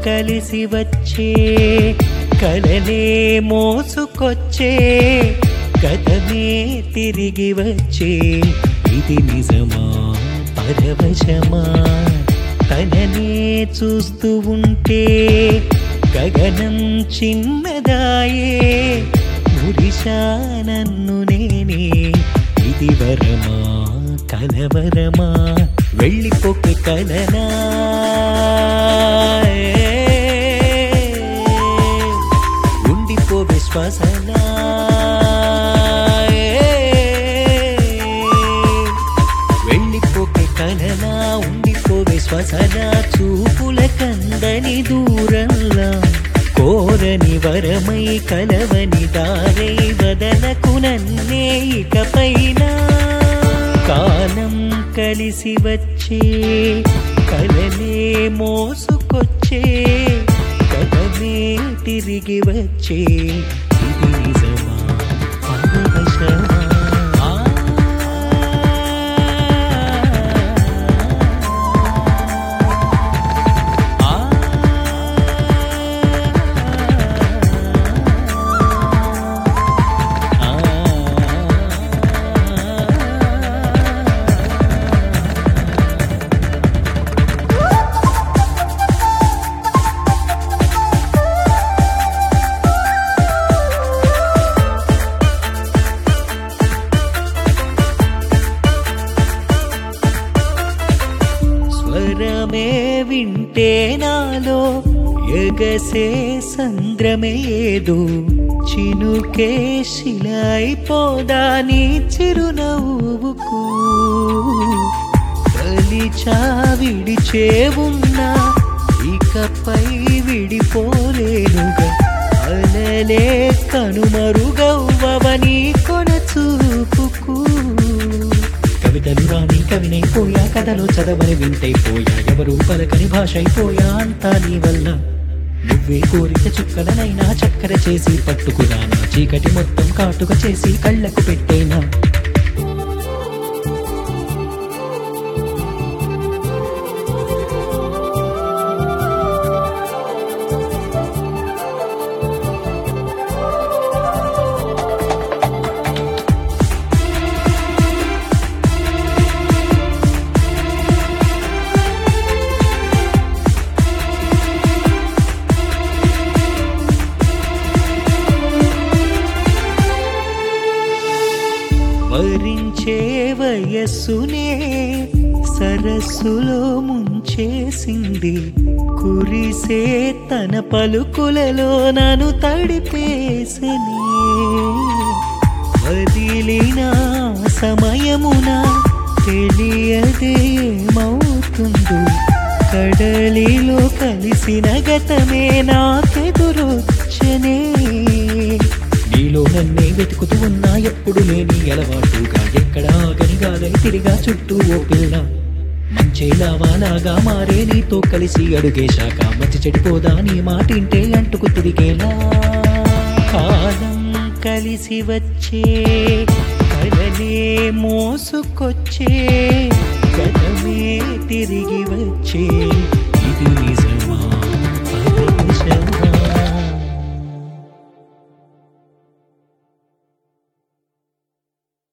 కలిసి వచ్చే కలలే మోసుకొచ్చే కథమే తిరిగి వచ్చే ఇది నిజమా పరవశమా తననే చూస్తూ ఉంటే గగనం చిన్నదాయే మురిశా నన్ను నేనే ఇది వరమా కలవరమా వెళ్ళిపోక కలనా ఉండిపో విశ్వాసనా వెళ్ళిపోకే కలనా ఉండిపోవే శ్వసన చూపుల కందని దూరంలా కోరని వరమై కలవని దారై వదలకు నన్నే ఇకపైన కాలం కలిసి వచ్చే కలలే మోసుకొచ్చే కథమే తిరిగి వచ్చే ఇది నిజమా పరవశమా స్వరమే వింటే నాలో ఎగసే సంద్రమే ఏదో చినుకే శిలైపోదా నీ చిరునవ్వుకు కలిచా విడిచే ఉన్నా ఇకపై విడిపోలేనుగా అలలే కనుమరుగవ్వవని కొన చూపుకు కవితలు రాని కవినైపోయా కథలు చదవని వింటైపోయా ఎవరు పలకని భాష అయిపోయా అంతా నీ వల్ల నువ్వే కోరిక చుక్కలనైనా చక్కెర చేసి పట్టుకురానా చీకటి మొత్తం కాటుక చేసి కళ్ళకు పెట్టేనా వరించే వయస్సునే సరస్సులో ముంచేసింది కురిసే తన పలుకులలో నన్ను తడిపేసని వదిలిన సమయమున తెలియదే ఏమవుతుందో కడలిలో కలిసిన గతమే నాకెదురొచ్చనే నీలో నన్నే వెతుకుతూ ఉన్నా ఎప్పుడు లేని అలవాటుగా ఎక్కడ ఆగని గాలై తిరిగా చుట్టూ ఓ పిల్ల మంచేలావాలాగా మారే నీతో కలిసి అడుగేశాక మతి చెడిపోదా నీ మాటింటే అంటుకు తిరిగేలా కాలం కలిసి వచ్చే కలలే మోసుకొచ్చే కథమే తిరిగి వచ్చే ఇది నిజం